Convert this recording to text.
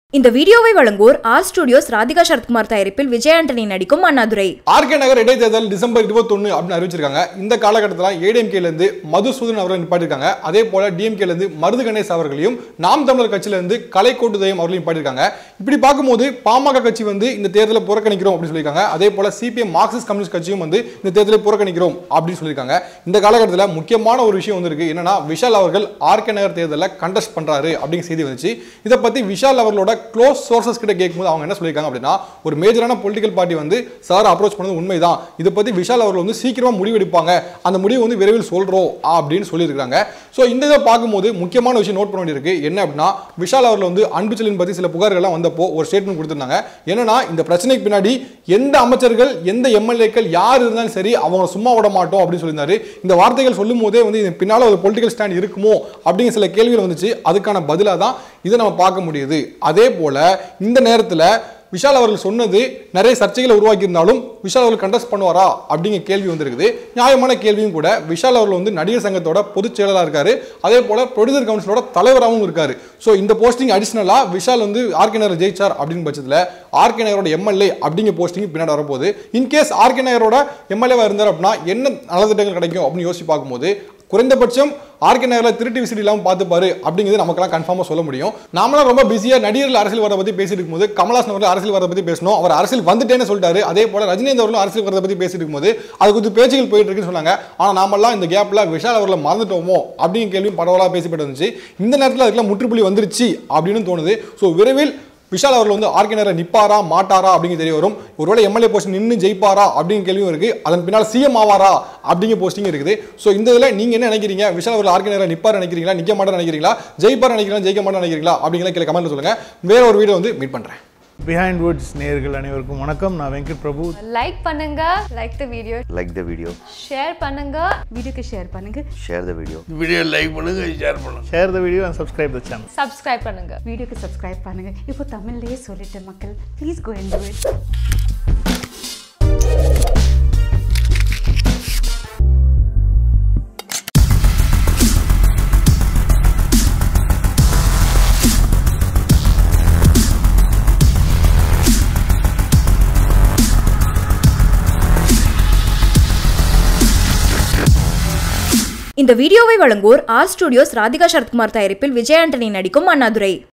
இந்த வீடியோவை வழங்குவோர் ஆர் ஸ்டுடியோஸ் ராதிகா சரத்குமார் தயாரிப்பில் விஜய் ஆண்டனி நடிக்கும் அண்ணாதுரை ஆர்கே நகர் இடைத்தேர்தல் டிசம்பர் இருபத்தொன்னு அப்படின்னு அறிவிச்சிருக்காங்க இந்த காலகட்டத்தில் ஏடிஎம்கேல இருந்து மதுசூதன் அவர்கள் நிப்பாட்டிருக்காங்க அதே போல டிஎம்கேல இருந்து மருது கணேஷ் அவர்களையும் நாம் தமிழர் கட்சியில இருந்து கலை கோட்டுதயம் அவர்களையும் நிப்பாட்டிருக்காங்க இப்படி பார்க்கும்போது பாமக கட்சி வந்து இந்த தேர்தலை புறக்கணிக்கிறோம் அப்படின்னு சொல்லியிருக்காங்க அதே போல சிபிஎம் மார்க்சிஸ்ட் கம்யூனிஸ்ட் கட்சியும் வந்து இந்த தேர்தலை புறக்கணிக்கிறோம் அப்படின்னு சொல்லியிருக்காங்க இந்த காலகட்டத்தில் முக்கியமான ஒரு விஷயம் வந்திருக்கு என்னன்னா விஷால் அவர்கள் ஆர்கே நகர் தேர்தலில் கண்டஸ்ட் பண்றாரு அப்படிங்கிற செய்தி வந்துச்சு இதை பத்தி விஷால் அவர்களோட க்ளோஸ் சோர்சஸ் கிட்ட கேட்கும்போது அவங்க என்ன சொல்லியிருக்காங்க அப்படின்னா ஒரு மேஜரான பொலிட்டிக்கல் பார்ட்டி வந்து சார் அப்ரோச் பண்ணது உண்மைதான் இதை பத்தி விஷால் அவர்கள் வந்து சீக்கிரமா முடிவெடுப்பாங்க அந்த முடிவு வந்து விரைவில் சொல்றோம் அப்படின்னு சொல்லியிருக்காங்க ஸோ இந்த இதை பார்க்கும்போது முக்கியமான விஷயம் நோட் பண்ண வேண்டியிருக்கு என்ன அப்படின்னா விஷால் அவர்கள் வந்து அன்புச்சலின் பத்தி சில புகார்கள்லாம் வந்தப்போ ஒரு ஸ்டேட்மெண்ட் கொடுத்திருந்தாங்க என்னன்னா இந்த பிரச்சனைக்கு பின்னாடி எந்த அமைச்சர்கள் எந்த எம்எல்ஏக்கள் யார் இருந்தாலும் சரி அவங்க சும்மா விட மாட்டோம் அப்படின்னு சொல்லியிருந்தாரு இந்த வார்த்தைகள் சொல்லும் போதே வந்து இது பின்னால ஒரு பொலிட்டிக்கல் ஸ்டாண்ட் இருக்குமோ அப்படிங்கிற சில கேள்விகள் வந்துச்சு அதுக்கான பதிலாக தான் இதை நம்ம பார்க்க முடியுது அதே போல இந்த நேரத்தில் விஷால் அவர்கள் சொன்னது நிறைய சர்ச்சைகளை உருவாக்கி இருந்தாலும் விஷால் அவர்கள் கண்டஸ்ட் பண்ணுவாரா அப்படிங்கிற கேள்வி வந்திருக்குது நியாயமான கேள்வியும் கூட விஷால் அவர்கள் வந்து நடிகர் சங்கத்தோட பொதுச் செயலாளராக இருக்காரு அதே போல ப்ரொடியூசர் கவுன்சிலோட தலைவராகவும் இருக்காரு ஸோ இந்த போஸ்டிங் அடிஷனலாக விஷால் வந்து ஆர்கே நகர் ஜெயிச்சார் அப்படின்னு பட்சத்தில் ஆர்கே நகரோட எம்எல்ஏ அப்படிங்கிற போஸ்டிங் பின்னாடி வரப்போகுது இன்கேஸ் ஆர்கே நகரோட எம்எல்ஏவா இருந்தார் அப்படின்னா என்ன நலத்திட்டங்கள் கிடைக்கும் அப்படின்னு யோசிச்சு பார்க்கும்போது குறைந்தபட்சம் ஆர்கே நகரில் திருட்டு விசிட் இல்லாமல் பார்த்துப்பாரு அப்படிங்கிறது நமக்கெல்லாம் கன்ஃபார்மாக சொல்ல முடியும் நாமளாம் ரொம்ப பிஸியாக நடிகர்கள் அரசியல் வரதை பற்றி பேசிட்டு இருக்கும்போது கமலாசன் அவர்கள் அரசியல் வரதை பற்றி பேசணும் அவர் அரசியல் வந்துட்டேன்னு சொல்லிட்டாரு அதே போல ரஜினிகாந்த் அவர்களும் அரசியல் வரதை பற்றி பேசிட்டு இருக்கும்போது அது குறித்து பேச்சுகள் போயிட்டு இருக்குன்னு சொன்னாங்க ஆனால் நாமெல்லாம் இந்த கேப்பில் விஷால் அவர்களை மறந்துட்டோமோ அப்படிங்கிற கேள்வியும் பரவலாக பேசிப்பட்டு வந்துச்சு இந்த நேரத்தில் அதுக்கெல்லாம் முற்றுப்புள்ளி வந்துருச்சு அப்படின்னு தோணுது ஸோ விரைவில் விஷால் அவர்கள் வந்து ஆர்கே நகரை நிப்பாரா மாட்டாரா அப்படிங்க தெரிய வரும் ஒருவேளை எம்எல்ஏ போஸ்ட் நின்று ஜெயிப்பாரா அப்படிங்கிற கேள்வியும் இருக்கு அதன் பின்னால் சிஎம் ஆவாரா அப்படிங்கிற போஸ்டிங் இருக்குது ஸோ இந்த இதில் நீங்க என்ன நினைக்கிறீங்க விஷால் அவர்கள் ஆர்கே நகரை நிப்பார் நினைக்கிறீங்களா நிக்க மாட்டேன் நினைக்கிறீங்களா ஜெயிப்பார் நினைக்கிறீங்களா ஜெயிக்க மாட்டேன் நினைக்கிறீங்களா அப்படிங்கிற கீழே கமெண்ட்ல சொல்லுங்க வேற ஒரு வீடியோ வந்து மீட் பண்றேன் பிஹைண்ட் வுட்ஸ் நேயர்கள் அனைவருக்கும் வணக்கம் நான் வெங்கட் பிரபு லைக் பண்ணுங்க like the video like the video share பண்ணுங்க வீடியோக்கு ஷேர் பண்ணுங்க share the video video like பண்ணுங்க ஷேர் பண்ணுங்க share the video and subscribe the channel subscribe பண்ணுங்க வீடியோக்கு சப்ஸ்கிரைப் பண்ணுங்க இப்போ தமிழ்லயே சொல்லிட்டு மக்கள் please go and do it இந்த வீடியோவை வழங்குவோர் ஆர் ஸ்டுடியோஸ் ராதிகா சரத்குமார் தயாரிப்பில் விஜய் ஆண்டனி நடிக்கும் அண்ணாதுரை